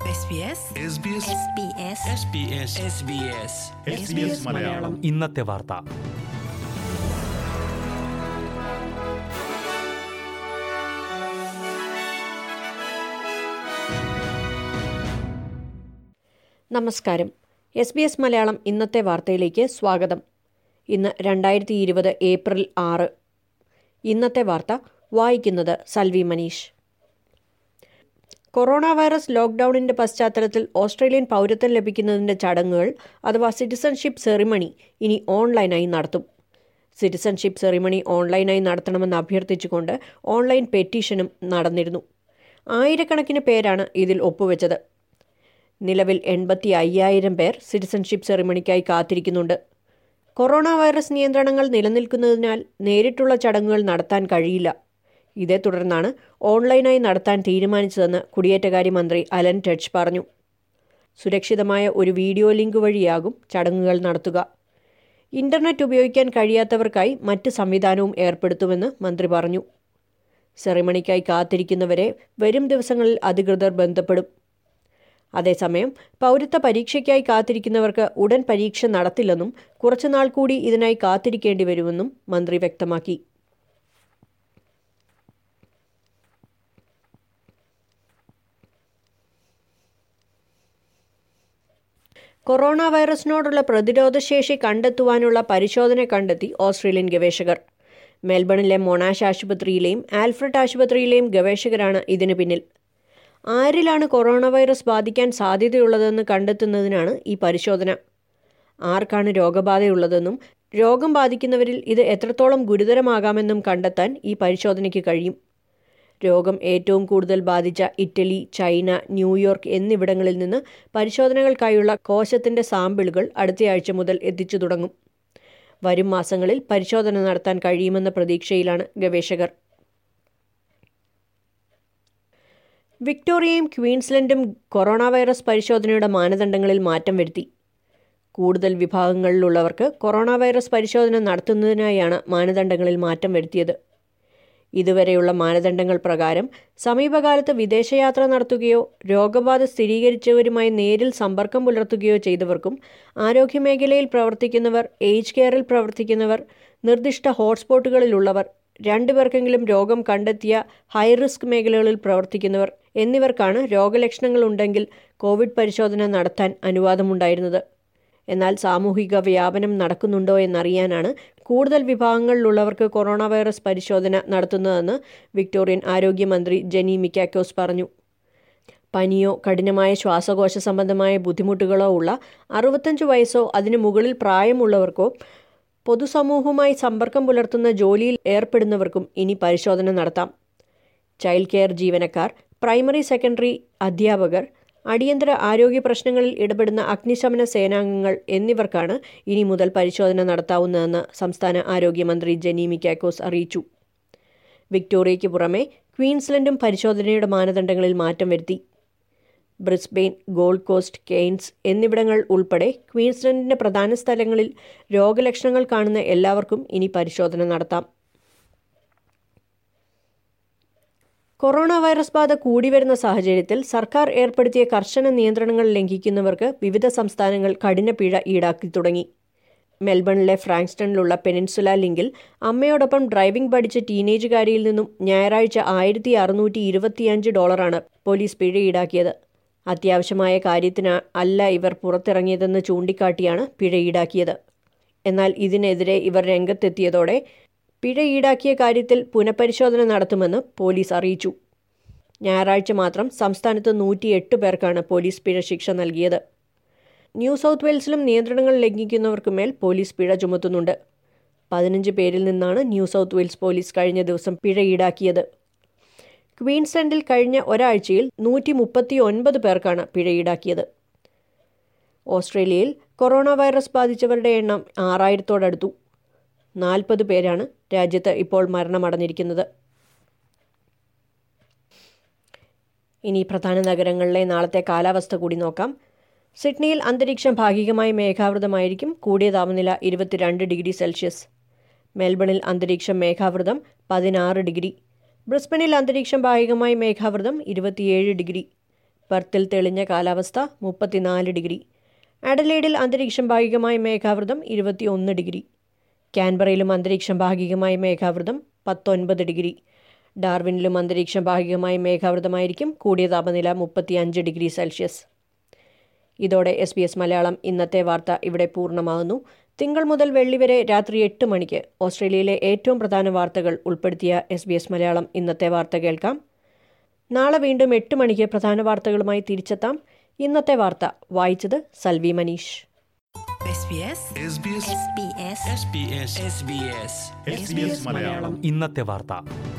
SBS SBS SBS Malayalam ഇന്നത്തെ വാർത്ത നമസ്കാരം എസ് ബി എസ് മലയാളം ഇന്നത്തെ വാർത്തയിലേക്ക് സ്വാഗതം ഇന്ന് രണ്ടായിരത്തി ഇരുപത് ഏപ്രിൽ ആറ് ഇന്നത്തെ വാർത്ത വായിക്കുന്നത് സൽവി മനീഷ് കൊറോണ വൈറസ് ലോക്ക്ഡൌണിന്റെ പശ്ചാത്തലത്തിൽ ഓസ്ട്രേലിയൻ പൗരത്വം ലഭിക്കുന്നതിന്റെ ചടങ്ങുകൾ അഥവാ സിറ്റിസൺഷിപ്പ് സെറിമണി ഇനി ഓൺലൈനായി നടത്തും സിറ്റിസൺഷിപ്പ് സെറിമണി ഓൺലൈനായി നടത്തണമെന്ന് അഭ്യർത്ഥിച്ചുകൊണ്ട് ഓൺലൈൻ പെറ്റീഷനും നടന്നിരുന്നു ആയിരക്കണക്കിന് പേരാണ് ഇതിൽ ഒപ്പുവെച്ചത് നിലവിൽ എൺപത്തി അയ്യായിരം പേർ സിറ്റിസൺഷിപ്പ് സെറിമണിക്കായി കാത്തിരിക്കുന്നുണ്ട് കൊറോണ വൈറസ് നിയന്ത്രണങ്ങൾ നിലനിൽക്കുന്നതിനാൽ നേരിട്ടുള്ള ചടങ്ങുകൾ നടത്താൻ കഴിയില്ല ഇതേ തുടർന്നാണ് ഓൺലൈനായി നടത്താൻ തീരുമാനിച്ചതെന്ന് കുടിയേറ്റകാര്യ മന്ത്രി അലൻ ടച്ച് പറഞ്ഞു സുരക്ഷിതമായ ഒരു വീഡിയോ ലിങ്ക് വഴിയാകും ചടങ്ങുകൾ നടത്തുക ഇന്റർനെറ്റ് ഉപയോഗിക്കാൻ കഴിയാത്തവർക്കായി മറ്റ് സംവിധാനവും ഏർപ്പെടുത്തുമെന്ന് മന്ത്രി പറഞ്ഞു സെറിമണിക്കായി കാത്തിരിക്കുന്നവരെ വരും ദിവസങ്ങളിൽ അധികൃതർ ബന്ധപ്പെടും അതേസമയം പൗരത്വ പരീക്ഷയ്ക്കായി കാത്തിരിക്കുന്നവർക്ക് ഉടൻ പരീക്ഷ നടത്തില്ലെന്നും കുറച്ചുനാൾ കൂടി ഇതിനായി കാത്തിരിക്കേണ്ടി വരുമെന്നും മന്ത്രി വ്യക്തമാക്കി കൊറോണ വൈറസിനോടുള്ള പ്രതിരോധശേഷി കണ്ടെത്തുവാനുള്ള പരിശോധന കണ്ടെത്തി ഓസ്ട്രേലിയൻ ഗവേഷകർ മെൽബണിലെ മൊണാഷ് ആശുപത്രിയിലെയും ആൽഫ്രഡ് ആശുപത്രിയിലെയും ഗവേഷകരാണ് ഇതിനു പിന്നിൽ ആരിലാണ് കൊറോണ വൈറസ് ബാധിക്കാൻ സാധ്യതയുള്ളതെന്ന് കണ്ടെത്തുന്നതിനാണ് ഈ പരിശോധന ആർക്കാണ് രോഗബാധയുള്ളതെന്നും രോഗം ബാധിക്കുന്നവരിൽ ഇത് എത്രത്തോളം ഗുരുതരമാകാമെന്നും കണ്ടെത്താൻ ഈ പരിശോധനയ്ക്ക് കഴിയും രോഗം ഏറ്റവും കൂടുതൽ ബാധിച്ച ഇറ്റലി ചൈന ന്യൂയോർക്ക് എന്നിവിടങ്ങളിൽ നിന്ന് പരിശോധനകൾക്കായുള്ള കോശത്തിന്റെ സാമ്പിളുകൾ അടുത്തയാഴ്ച മുതൽ എത്തിച്ചു തുടങ്ങും വരും മാസങ്ങളിൽ പരിശോധന നടത്താൻ കഴിയുമെന്ന പ്രതീക്ഷയിലാണ് ഗവേഷകർ വിക്ടോറിയയും ക്വീൻസ്ലൻഡും കൊറോണ വൈറസ് പരിശോധനയുടെ മാനദണ്ഡങ്ങളിൽ മാറ്റം വരുത്തി കൂടുതൽ വിഭാഗങ്ങളിലുള്ളവർക്ക് കൊറോണ വൈറസ് പരിശോധന നടത്തുന്നതിനായാണ് മാനദണ്ഡങ്ങളിൽ മാറ്റം വരുത്തിയത് ഇതുവരെയുള്ള മാനദണ്ഡങ്ങൾ പ്രകാരം സമീപകാലത്ത് വിദേശയാത്ര നടത്തുകയോ രോഗബാധ സ്ഥിരീകരിച്ചവരുമായി നേരിൽ സമ്പർക്കം പുലർത്തുകയോ ചെയ്തവർക്കും ആരോഗ്യമേഖലയിൽ പ്രവർത്തിക്കുന്നവർ ഏജ് കെയറിൽ പ്രവർത്തിക്കുന്നവർ നിർദ്ദിഷ്ട ഹോട്ട്സ്പോട്ടുകളിലുള്ളവർ രണ്ടുപേർക്കെങ്കിലും രോഗം കണ്ടെത്തിയ ഹൈ റിസ്ക് മേഖലകളിൽ പ്രവർത്തിക്കുന്നവർ എന്നിവർക്കാണ് രോഗലക്ഷണങ്ങൾ ഉണ്ടെങ്കിൽ കോവിഡ് പരിശോധന നടത്താൻ അനുവാദമുണ്ടായിരുന്നത് എന്നാൽ സാമൂഹിക വ്യാപനം നടക്കുന്നുണ്ടോ എന്നറിയാനാണ് കൂടുതൽ വിഭാഗങ്ങളിലുള്ളവർക്ക് കൊറോണ വൈറസ് പരിശോധന നടത്തുന്നതെന്ന് വിക്ടോറിയൻ ആരോഗ്യമന്ത്രി ജെനി മിക്കാക്കോസ് പറഞ്ഞു പനിയോ കഠിനമായ ശ്വാസകോശ സംബന്ധമായ ബുദ്ധിമുട്ടുകളോ ഉള്ള അറുപത്തഞ്ച് വയസ്സോ അതിനു മുകളിൽ പ്രായമുള്ളവർക്കോ പൊതുസമൂഹവുമായി സമ്പർക്കം പുലർത്തുന്ന ജോലിയിൽ ഏർപ്പെടുന്നവർക്കും ഇനി പരിശോധന നടത്താം ചൈൽഡ് കെയർ ജീവനക്കാർ പ്രൈമറി സെക്കൻഡറി അധ്യാപകർ അടിയന്തര ആരോഗ്യ പ്രശ്നങ്ങളിൽ ഇടപെടുന്ന അഗ്നിശമന സേനാംഗങ്ങൾ എന്നിവർക്കാണ് ഇനി മുതൽ പരിശോധന നടത്താവുന്നതെന്ന് സംസ്ഥാന ആരോഗ്യമന്ത്രി ജെനി മിക്കാക്കോസ് അറിയിച്ചു വിക്ടോറിയയ്ക്ക് പുറമെ ക്വീൻസ്ലൻഡും പരിശോധനയുടെ മാനദണ്ഡങ്ങളിൽ മാറ്റം വരുത്തി ബ്രിസ്ബെയിൻ ഗോൾഡ് കോസ്റ്റ് കെയ്ൻസ് എന്നിവിടങ്ങൾ ഉൾപ്പെടെ ക്വീൻസ്ലൻഡിന്റെ പ്രധാന സ്ഥലങ്ങളിൽ രോഗലക്ഷണങ്ങൾ കാണുന്ന എല്ലാവർക്കും ഇനി പരിശോധന നടത്താം കൊറോണ വൈറസ് ബാധ കൂടിവരുന്ന സാഹചര്യത്തിൽ സർക്കാർ ഏർപ്പെടുത്തിയ കർശന നിയന്ത്രണങ്ങൾ ലംഘിക്കുന്നവർക്ക് വിവിധ സംസ്ഥാനങ്ങൾ കഠിന പിഴ ഈടാക്കി തുടങ്ങി മെൽബണിലെ ഫ്രാങ്സ്റ്റണിലുള്ള പെനിൻസുല ലിങ്കിൽ അമ്മയോടൊപ്പം ഡ്രൈവിംഗ് പഠിച്ച ടീനേജുകാരിയിൽ നിന്നും ഞായറാഴ്ച ആയിരത്തി അറുന്നൂറ്റി ഇരുപത്തിയഞ്ച് ഡോളറാണ് പോലീസ് പിഴ ഈടാക്കിയത് അത്യാവശ്യമായ കാര്യത്തിന് അല്ല ഇവർ പുറത്തിറങ്ങിയതെന്ന് ചൂണ്ടിക്കാട്ടിയാണ് പിഴ ഈടാക്കിയത് എന്നാൽ ഇതിനെതിരെ ഇവർ രംഗത്തെത്തിയതോടെ പിഴ ഈടാക്കിയ കാര്യത്തിൽ പുനഃപരിശോധന നടത്തുമെന്ന് പോലീസ് അറിയിച്ചു ഞായറാഴ്ച മാത്രം സംസ്ഥാനത്ത് നൂറ്റിയെട്ട് പേർക്കാണ് പോലീസ് പിഴ ശിക്ഷ നൽകിയത് ന്യൂ സൗത്ത് വെയിൽസിലും നിയന്ത്രണങ്ങൾ ലംഘിക്കുന്നവർക്കുമേൽ പോലീസ് പിഴ ചുമത്തുന്നുണ്ട് പതിനഞ്ച് പേരിൽ നിന്നാണ് ന്യൂ സൗത്ത് വെയിൽസ് പോലീസ് കഴിഞ്ഞ ദിവസം പിഴ ഈടാക്കിയത് ക്വീൻസ്ലൻഡിൽ കഴിഞ്ഞ ഒരാഴ്ചയിൽ നൂറ്റി മുപ്പത്തി ഒൻപത് പേർക്കാണ് പിഴ ഈടാക്കിയത് ഓസ്ട്രേലിയയിൽ കൊറോണ വൈറസ് ബാധിച്ചവരുടെ എണ്ണം ആറായിരത്തോടടുത്തു നാൽപ്പത് പേരാണ് രാജ്യത്ത് ഇപ്പോൾ മരണമടഞ്ഞിരിക്കുന്നത് ഇനി പ്രധാന നഗരങ്ങളിലെ നാളത്തെ കാലാവസ്ഥ കൂടി നോക്കാം സിഡ്നിയിൽ അന്തരീക്ഷം ഭാഗികമായി മേഘാവൃതമായിരിക്കും കൂടിയ താപനില ഇരുപത്തിരണ്ട് ഡിഗ്രി സെൽഷ്യസ് മെൽബണിൽ അന്തരീക്ഷം മേഘാവൃതം പതിനാറ് ഡിഗ്രി ബ്രിസ്ബനിൽ അന്തരീക്ഷം ഭാഗികമായി മേഘാവൃതം ഇരുപത്തിയേഴ് ഡിഗ്രി പെർത്തിൽ തെളിഞ്ഞ കാലാവസ്ഥ മുപ്പത്തിനാല് ഡിഗ്രി അഡലേഡിൽ അന്തരീക്ഷം ഭാഗികമായ മേഘാവൃതം ഇരുപത്തിയൊന്ന് ഡിഗ്രി കാൻബറയിലും അന്തരീക്ഷം ഭാഗികമായ മേഘാവൃതം പത്തൊൻപത് ഡിഗ്രി ഡാർവിനിലും അന്തരീക്ഷം ഭാഗികമായ മേഘാവൃതമായിരിക്കും കൂടിയ താപനില മുപ്പത്തിയഞ്ച് ഡിഗ്രി സെൽഷ്യസ് ഇതോടെ എസ് ബി എസ് മലയാളം ഇന്നത്തെ വാർത്ത ഇവിടെ പൂർണ്ണമാകുന്നു തിങ്കൾ മുതൽ വെള്ളി വരെ രാത്രി എട്ട് മണിക്ക് ഓസ്ട്രേലിയയിലെ ഏറ്റവും പ്രധാന വാർത്തകൾ ഉൾപ്പെടുത്തിയ എസ് ബി എസ് മലയാളം ഇന്നത്തെ വാർത്ത കേൾക്കാം നാളെ വീണ്ടും എട്ട് മണിക്ക് പ്രധാന വാർത്തകളുമായി തിരിച്ചെത്താം ഇന്നത്തെ വാർത്ത വായിച്ചത് Salvi Manish SBS SBS SBS SBS SBS SBS Malayalam ഇന്നത്തെ വാർത്ത